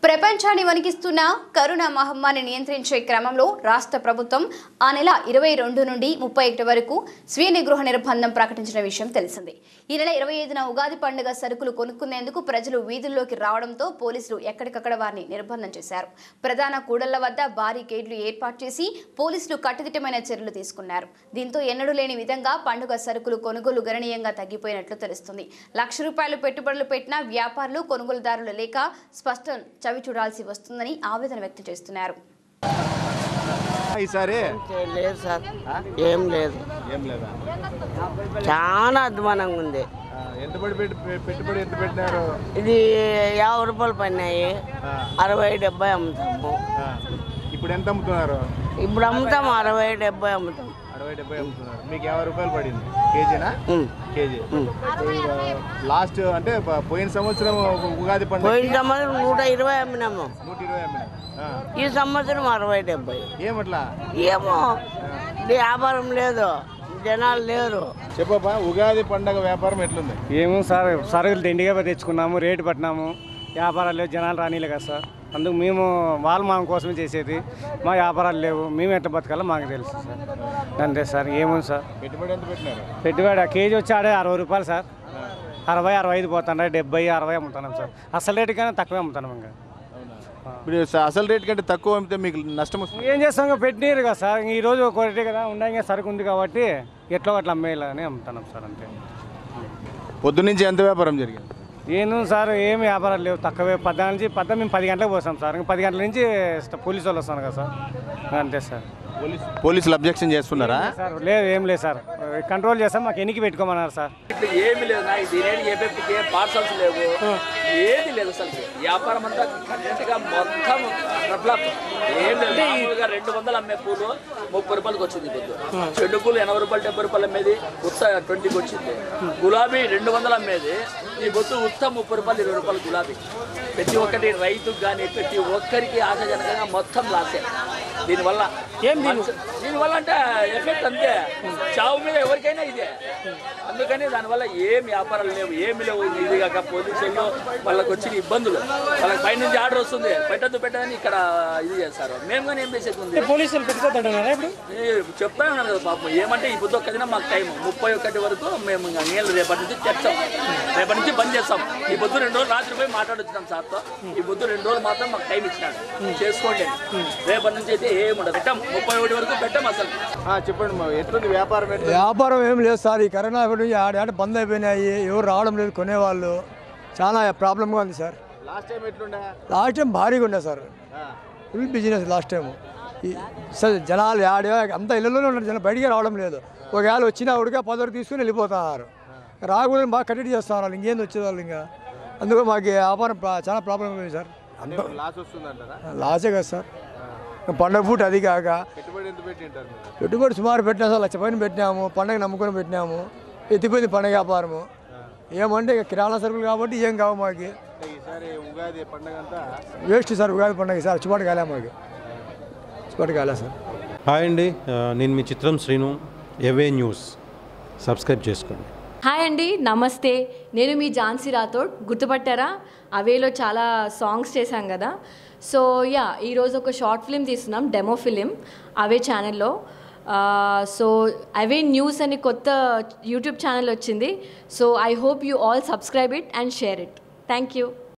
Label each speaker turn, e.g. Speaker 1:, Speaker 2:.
Speaker 1: ప్రపంచాన్ని వణికిస్తున్న కరోనా మహమ్మారిని నియంత్రించే క్రమంలో రాష్ట్ర ప్రభుత్వం ఆ నెల ఇరవై రెండు నుండి ముప్పై ఒకటి వరకు స్వీయ నిగృహ నిర్బంధం ప్రకటించిన విషయం తెలిసిందే ఈ నెల ఇరవై ఐదున ఉగాది పండుగ సరుకులు కొనుక్కునేందుకు ప్రజలు వీధుల్లోకి రావడంతో పోలీసులు ఎక్కడికక్కడ వారిని నిర్బంధం చేశారు ప్రధాన కూడళ్ల వద్ద బారికేడ్లు ఏర్పాటు చేసి పోలీసులు కట్టుదిట్టమైన చర్యలు తీసుకున్నారు దీంతో ఎన్నడూ లేని విధంగా పండుగ సరుకులు కొనుగోలు గణనీయంగా తగ్గిపోయినట్లు తెలుస్తుంది లక్ష రూపాయలు పెట్టుబడులు పెట్టిన వ్యాపారులు కొనుగోలుదారులు లేక స్పష్టం చవి చూడాల్సి వస్తుందని ఆవేదన వ్యక్తం చేస్తున్నారు
Speaker 2: ఈసారి
Speaker 3: లేదు సార్ ఏం లేదు
Speaker 2: ఏం లేదా
Speaker 3: చాలా అధ్వానంగా ఉంది
Speaker 2: ఆ, ఎంత పడి పెట్టి పెట్టుబడి ఎంత పెట్టినారు
Speaker 3: ఇది యాభై రూపాయలు పడినాయి
Speaker 2: ఆ,
Speaker 3: అరవై డెబ్బై అమ్ముతాము
Speaker 2: ఆ. ఇప్పుడు ఎంత అమ్ముతున్నారు
Speaker 3: ఇప్పుడు అమ్ముతాము అరవై డెబ్బై అమ్ముతాం
Speaker 2: అరవై డెబ్బై అమ్ముతున్నారు మీకు యాభై రూపాయలు పడింది కేజీనా
Speaker 3: ఉమ్.
Speaker 2: కేజీ లాస్ట్ అంటే ప- పోయిన సంవత్సరం ఉగాది పండుగ
Speaker 3: పోయిన సంవత్సరం నూట ఇరవై అమ్మినాము
Speaker 2: నూట ఇరవై అమ్మినా ఆ.
Speaker 3: ఈ సంవత్సరం అరవై డెబ్బై
Speaker 2: ఏమట్లా
Speaker 3: ఏమో ఇది వ్యాపారం లేదు జనాలు లేరు
Speaker 2: చెప్పబ్బా ఉగాది పండగ వ్యాపారం ఎట్లుంది
Speaker 4: ఏమో సార్ సరుకులు దండిగా తెచ్చుకున్నాము రేటు పట్టినాము వ్యాపారాలు లేవు జనాలు రానిలే కదా సార్ అందుకు మేము వాళ్ళు మా కోసమే చేసేది మా వ్యాపారాలు లేవు మేము ఎట్లా బతకాలో మాకు తెలుసు సార్ అంతే సార్ ఏముంది సార్
Speaker 2: పెట్టుబడి ఎంత పెట్టినారు
Speaker 4: పెట్టుబడి ఆ కేజీ వచ్చి ఆడే అరవై రూపాయలు సార్ అరవై అరవై ఐదు పోతుండే డెబ్బై అరవై అమ్ముతున్నాం సార్ అసలు రేటు కన్నా తక్కువే అమ్ముతున్నాం ఇంకా
Speaker 2: ఇప్పుడు స- అసలు రేట్ కంటే తక్కువ అమ్మితే మీకు నష్టం వస్తుంది
Speaker 4: ఏం చేస్తాం ఇంకా పెట్టినారు కదా సార్ ఈ రోజు ఒకటి కదా ఉండంగా సరుకు ఉంది కాబట్టి ఎట్లా అట్లా అమ్మేయాలని అమ్ముతున్నాం సార్ అంతే
Speaker 2: పొద్దు నుంచి ఎంత వ్యాపారం జరిగింది
Speaker 4: ఏను సార్ ఏమి వ్యాపారాలు లేవు తక్కువే పద్నాలుగు నుంచి పద్ద మేము పది గంటలకు పోస్తాం సార్ ఇంకా పది గంటల నుంచి స్ట్- పోలీసు వాళ్ళు వస్తాను కదా సార్ అంతే సార్
Speaker 2: పోలీస్ పోలీసులు అబ్జెక్షన్ చేస్తున్నారా
Speaker 4: సార్ లేదు ఏం లేదు సార్ కంట్రోల్ చేస్తాం మాకు ఎన్నికి పెట్టుకోమన్నారు సార్
Speaker 5: ఇప్పుడు ఏమి లేదు నాకు దీని ఏపీకి ఏ పార్సల్స్ లేవు ఏది లేదు అసలు వ్యాపారం అంతా కంటెంట్గా మొత్తం డెవలప్ ఏం లేదు మామూలుగా రెండు వందలు అమ్మే పూలు ముప్పై రూపాయలకి వచ్చింది పొద్దు చెడు పూలు ఎనభై రూపాయలు డెబ్బై రూపాయలు అమ్మేది ఉత్త ట్వంటీకి వచ్చింది గులాబీ రెండు వందలు అమ్మేది ఈ బొత్తు ఉత్త ముప్పై రూపాయలు ఇరవై రూపాయలు గులాబీ ప్రతి ఒక్కటి రైతుకు కానీ ప్రతి ఒక్కరికి ఆశాజనకంగా మొత్తం లాసే దీనివల్ల మనుషు- దీనివల్ల అంటే ఎఫెక్ట్ అంతే చావు మీద ఎవరికైనా ఇదే అందుకని దానివల్ల ఏం వ్యాపారాలు లేవు ఏమి లేవు ఇది కాక పోలీసులు వాళ్ళకి వచ్చిన ఇబ్బందులు వాళ్ళకి పైనుంచి ఆర్డర్ వస్తుంది పెట్టద్దు పెట్టదని ఇక్కడ ఇది చేస్తారు మేము కానీ ఏం చేసేది ఉంది
Speaker 4: పోలీసులు పెట్టుకోతాడు ఇప్పుడు
Speaker 5: ఏ, చెప్తా ఉన్నాను కదా పాపం ఏమంటే ఈ బుద్ధి ఒక్కదిన మాకు టైం ముప్పై ఒకటి వరకు మేము ఇంకా నీళ్ళు రేపటి నుంచి తెచ్చాం రేపటి నుంచి బంద్ చేస్తాం ఈ బుద్ధు రెండు రోజులు రాత్రి పోయి మాట్లాడొచ్చినాం సార్తో ఈ బుద్ధు రెండు రోజులు మాత్రం మాకు టైం ఇచ్చినాడు చేసుకోండి రేపటి నుంచి అయితే ఏముండదు పెట్టాం ముప్పై ఒకటి వరకు పెట్టాం అసలు
Speaker 2: ఆ, చెప్పండి మా ఎట్లుంది వ్యాపారం ఎట్లుంది
Speaker 6: వ్యాపారం ఏం లేదు సార్ ఈ కరోనా ఇప్పుడు ఆడ బంద్ అయిపోయినాయి ఎవరు రావడం లేదు కొనేవాళ్ళు చాలా ప్రాబ్లంగా ఉంది సార్
Speaker 2: లాస్ట్ టైం ఎట్లుండే
Speaker 6: లాస్ట్ టైం భారీగా ఉండే సార్
Speaker 2: ఆ,
Speaker 6: ఫుల్ బిజినెస్ లాస్ట్ టైం ఈ సార్ జనాలు ఆడే అంతా ఇళ్ళలోనే ఉన్నారు జనం బయటికి రావడం లేదు ఒకవేళ వచ్చినా ఉడిగా పదవి తీసుకుని వెళ్ళిపోతున్నారు రాకూడదని బాగా కట్టడి చేస్తున్నారు ఇంకేంది వచ్చేవాళ్ళు ఇంకా అందుకు మాకు ఈ వ్యాపారం ప్రా- చాలా ప్రాబ్లం ఉంది సార్
Speaker 2: అంటే ఇప్పుడు లాస్ వస్తుందంటారా
Speaker 6: లాసే కదా సార్ పండగ పూట అది కాక
Speaker 2: పెట్టుబడి ఎంత పెట్టి ఉంటారు మీరు
Speaker 6: పెట్టుబడి సుమారు పెట్టినా సార్ లక్ష పైన పెట్టినాము పండగ నమ్ముకొని పెట్టినాము ఎత్తిపోయింది పండగ వ్యాపారము ఏమంటే ఇక కిరాణా సరుకులు కాబట్టి ఏం కావు మాకు
Speaker 2: అంటే ఈసారి ఉగాది పండగ అంతా
Speaker 6: వేస్ట్ సార్ ఉగాది పండగ సార్ చుపాటు కాలే మాకు చుపాటు కాలే సార్
Speaker 7: హాయ్ అండి ఆ, నేను మీ చిత్రం శ్రీను ఎవే న్యూస్ సబ్స్క్రైబ్ చేసుకోండి
Speaker 8: హాయ్ అండి నమస్తే నేను మీ ఝాన్సీ రాథోడ్ గుర్తుపట్టారా అవేలో చాలా సాంగ్స్ చేశాం కదా సో యా ఈరోజు ఒక షార్ట్ ఫిలిం తీస్తున్నాం డెమో ఫిలిం అవే ఛానల్లో సో అవే న్యూస్ అని కొత్త యూట్యూబ్ ఛానల్ వచ్చింది so I hope you all subscribe it and share it thank you